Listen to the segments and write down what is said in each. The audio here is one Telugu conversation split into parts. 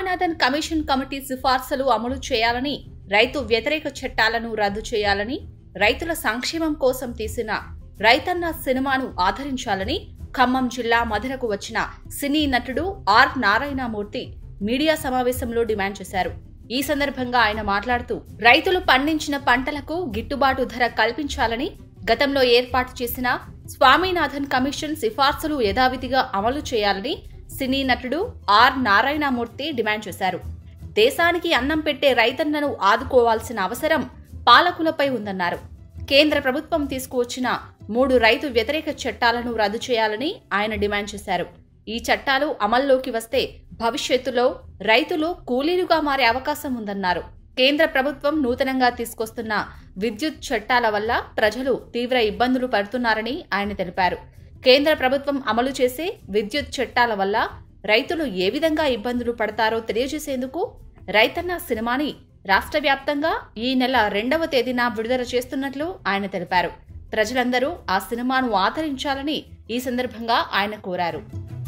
స్వామినాథన్ కమిషన్ కమిటీ సిఫార్సులు అమలు చేయాలని రైతు వ్యతిరేక చట్టాలను రద్దు చేయాలని రైతుల సంక్షేమం కోసం తీసిన రైతన్న సినిమాను ఆదరించాలని ఖమ్మం జిల్లా మధురకు వచ్చిన సినీ నటుడు ఆర్ నారాయణమూర్తి మీడియా సమావేశంలో డిమాండ్ చేశారు ఈ సందర్భంగా ఆయన మాట్లాడుతూ రైతులు పండించిన పంటలకు గిట్టుబాటు ధర కల్పించాలని గతంలో ఏర్పాటు చేసిన స్వామినాథన్ కమిషన్ సిఫార్సులు యథావిధిగా అమలు చేయాలని సినీ నటుడు ఆర్ నారాయణమూర్తి డిమాండ్ చేశారు దేశానికి అన్నం పెట్టే రైతన్నను ఆదుకోవాల్సిన అవసరం పాలకులపై ఉందన్నారు కేంద్ర ప్రభుత్వం తీసుకువచ్చిన మూడు రైతు వ్యతిరేక చట్టాలను రద్దు చేయాలని ఆయన డిమాండ్ చేశారు ఈ చట్టాలు అమల్లోకి వస్తే భవిష్యత్తులో రైతులు కూలీలుగా మారే అవకాశం ఉందన్నారు కేంద్ర ప్రభుత్వం నూతనంగా తీసుకొస్తున్న విద్యుత్ చట్టాల వల్ల ప్రజలు తీవ్ర ఇబ్బందులు పడుతున్నారని ఆయన తెలిపారు కేంద్ర ప్రభుత్వం అమలు చేసే విద్యుత్ చట్టాల వల్ల రైతులు ఏ విధంగా ఇబ్బందులు పడతారో తెలియజేసేందుకు రైతన్న సినిమాని రాష్ట్ర వ్యాప్తంగా ఈ నెల రెండవ తేదీన విడుదల చేస్తున్నట్లు ఆయన తెలిపారు ప్రజలందరూ ఆ సినిమాను ఆదరించాలని ఈ సందర్భంగా ఆయన కోరారు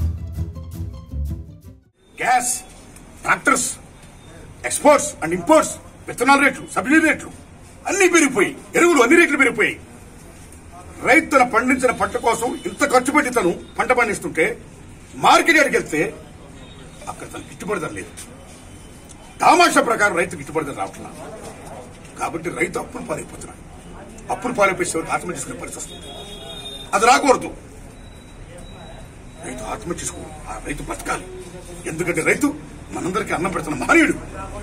gas tractors exports and imports విత్తనాల రేట్లు సబ్సిడీ రేట్లు అన్ని పెరిగిపోయి ఎరువులు అన్ని రేట్లు పెరిగిపోయి రైతుల పండించిన పంట కోసం ఇంత ఖర్చు పెట్టి తను పంట పండిస్తుంటే మార్కెట్ యార్డ్కి వెళ్తే అక్కడ తను గిట్టుబడి ధర లేదు తామాషా ప్రకారం రైతు గిట్టుబడి ధర రావట్లా కాబట్టి రైతు అప్పులు పాలైపోతున్నాడు అప్పులు పాలైపోయి ఆత్మహత్య చేసుకునే పరిస్థితి వస్తుంది అది రాకూడదు రైతు ఆత్మహత్య చేసుకోవాలి ఆ రైతు బతకాలి ఎందుకంటే రైతు మనందరికీ అన్నం పెడుతున్న మహనీయుడు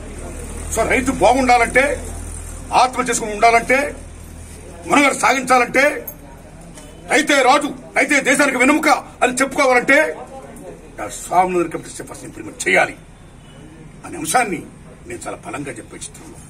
సో రైతు బాగుండాలంటే ఆత్మ చేసుకుని ఉండాలంటే మనగడ సాగించాలంటే రైతే రాజు రైతే దేశానికి వెనుముక అని చెప్పుకోవాలంటే డాక్టర్ స్వామినాథన్ కమిటీ సిఫార్సు ఇంప్లిమెంట్ చేయాలి అనే అంశాన్ని నేను చాలా బలంగా చెప్పే చిత్రంలో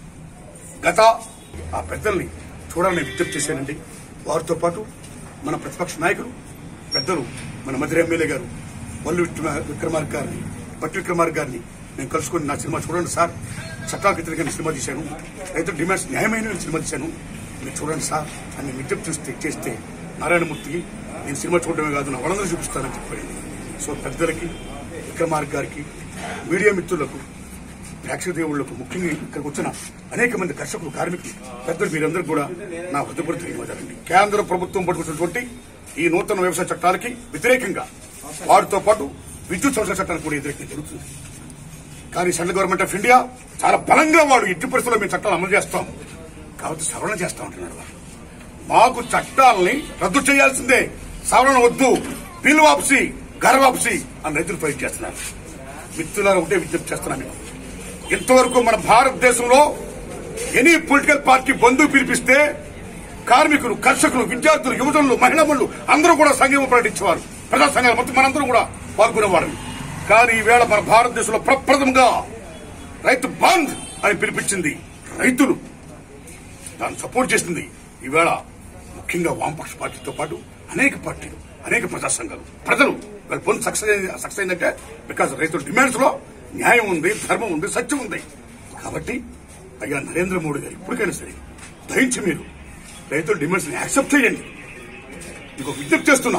గత ఆ పెద్దల్ని చూడాలని విజ్ఞప్తి చేశానండి వారితో పాటు మన ప్రతిపక్ష నాయకులు పెద్దలు మన మధుర ఎమ్మెల్యే గారు వల్లు విక్రమ- విక్రమార్క గారిని భట్టి విక్రమార్క గారిని నేను కలుసుకొని నా సినిమా చూడండి సార్ చట్టాలకు వ్యతిరేకంగా సినిమా తీశాను రైతుల డిమాండ్స్ న్యాయమైన సినిమా తీశాను మీరు చూడండి సార్ అని విజ్ఞప్తి చేస్తే చేస్తే నారాయణమూర్తికి నేను సినిమా చూడడమే కాదు నా వాళ్ళందరూ చూపిస్తానని చెప్పాడు సో పెద్దలకి విక్రమార్క గారికి మీడియా మిత్రులకు ప్రేక్షక దేవుళ్లకు ముఖ్యంగా ఇక్కడికి వచ్చిన అనేక మంది కర్షకులు కార్మికులు పెద్దలు మీరందరూ కూడా నా హృదయపూర్వక ధన్యవాదాలండి కేంద్ర ప్రభుత్వం పట్టుకున్నటువంటి ఈ నూతన వ్యవసాయ చట్టాలకి వ్యతిరేకంగా వారితో పాటు విద్యుత్ సంస్థల చట్టానికి కూడా వ్యతిరేకంగా జరుగుతుంది కానీ సెంట్రల్ గవర్నమెంట్ ఆఫ్ ఇండియా చాలా బలంగా వాడు ఎట్టి పరిస్థితుల్లో మేము చట్టాలు అమలు చేస్తాం కాబట్టి సవరణ చేస్తా ఉంటున్నాడు వారు మాకు చట్టాలని రద్దు చేయాల్సిందే సవరణ వద్దు బిల్ వాపసి గర్ వాపసి అని రైతులు ఫైట్ చేస్తున్నారు మిత్రులారా ఒకటే విజ్ఞప్తి చేస్తున్నా మీకు ఇంతవరకు మన భారతదేశంలో ఎనీ పొలిటికల్ పార్టీ బంధువు పిలిపిస్తే కార్మికులు కర్షకులు విద్యార్థులు యువజనులు మహిళలు అందరూ కూడా సంఘీవం ప్రకటించేవారు ప్రజా సంఘాలు మొత్తం మనందరూ కూడా పాల్గొనేవారు కానీ ఈవేళ మన భారతదేశంలో ప్రప్రథమంగా రైతు బంద్ అని పిలిపించింది రైతులు దాన్ని సపోర్ట్ చేసింది ఈవేళ ముఖ్యంగా వామపక్ష పార్టీతో పాటు అనేక పార్టీలు అనేక ప్రజా సంఘాలు ప్రజలు వాళ్ళ పొంది సక్సెస్ సక్సెస్ అయిందంటే బికాస్ రైతుల డిమాండ్స్ లో న్యాయం ఉంది ధర్మం ఉంది సత్యం ఉంది కాబట్టి అయ్యా నరేంద్ర మోడీ గారు ఇప్పటికైనా సరే దయించి మీరు రైతుల డిమాండ్స్ ని యాక్సెప్ట్ చేయండి ఇంకొక విజ్ఞప్తి చేస్తున్నా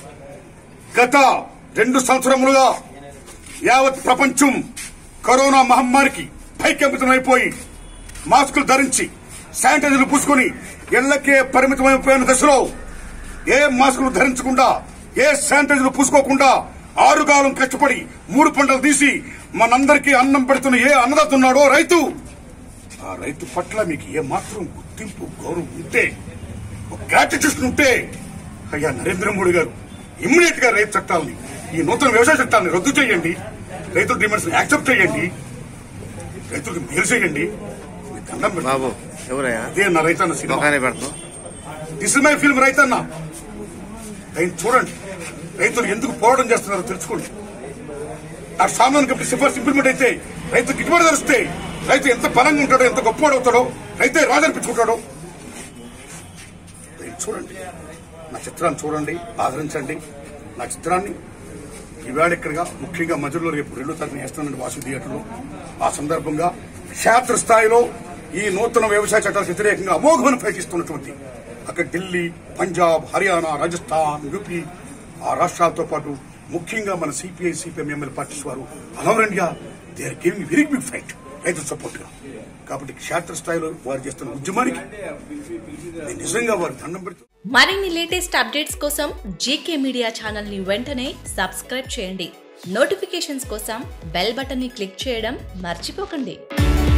గత రెండు సంవత్సరములుగా యావత్ ప్రపంచం కరోనా మహమ్మారికి భయకంపితమైపోయి మాస్కులు ధరించి శానిటైజర్లు పూసుకొని ఇళ్లకే పరిమితమైపోయిన దశలో ఏ మాస్కులు ధరించకుండా ఏ శానిటైజర్లు పూసుకోకుండా ఆరుగాలం కష్టపడి మూడు పంటలు తీసి మనందరికీ అన్నం పెడుతున్న ఏ అన్నదాత ఉన్నాడో రైతు ఆ రైతు పట్ల మీకు ఏ మాత్రం గుర్తింపు గౌరవం ఉంటే ఒక గ్రాటిట్యూషన్ ఉంటే అయ్యా నరేంద్ర మోడీ గారు ఇమ్మీడియట్ గా రైతు చట్టాలని ఈ నూతన వ్యవసాయ చట్టాలను రద్దు చేయండి రైతుల డిమాండ్స్ యాక్సెప్ట్ చేయండి రైతులకు మేలు చేయండి మీ దండం పెడతాను. బాబు ఎవరయ్యా అదే నా రైతన్న సినిమా మొఖానే పెడతాం దిస్ ఇస్ మై ఫిల్మ్ రైతన్న దీన్ని చూడండి రైతులు ఎందుకు పోరాటం చేస్తున్నారో తెలుసుకోండి ఆ సామాన్ కమిటీ సిఫార్సు ఇంప్లిమెంట్ అయితే రైతు గిట్టుబాటు ధరిస్తే రైతు ఎంత బలంగా ఉంటాడో ఎంత గొప్పవాడు అవుతాడో రైతే రాజనిపించుకుంటాడో దీన్ని చూడండి నా చిత్రాన్ని చూడండి ఆదరించండి నా చిత్రాన్ని ఈవేళ ఇక్కడగా ముఖ్యంగా మధ్యలో రేపు రెండో తారీఖున వేస్తానండి వాసు థియేటర్లో ఆ సందర్భంగా క్షేత్ర స్థాయిలో ఈ నూతన వ్యవసాయ చట్టాలకు వ్యతిరేకంగా అమోఘమైన ఫైట్ ఇస్తున్నటువంటి అక్కడ ఢిల్లీ పంజాబ్ హర్యానా రాజస్థాన్ యూపీ ఆ రాష్ట్రాలతో పాటు ముఖ్యంగా మన సిపిఐ సిపిఎం ఎమ్మెల్యే పార్టీస్ వారు all over India they are giving very big fight రైతు సపోర్ట్ గా కాబట్టి క్షేత్రస్థాయిలో వారు చేస్తున్న ఉద్యమానికి నేను నిజంగా వారు దండం పెడుతూ మరిన్ని లేటెస్ట్ అప్డేట్స్ కోసం జీకే మీడియా ఛానల్ ని వెంటనే సబ్స్క్రైబ్ చేయండి నోటిఫికేషన్స్ కోసం బెల్ బటన్ ని క్లిక్ చేయడం మర్చిపోకండి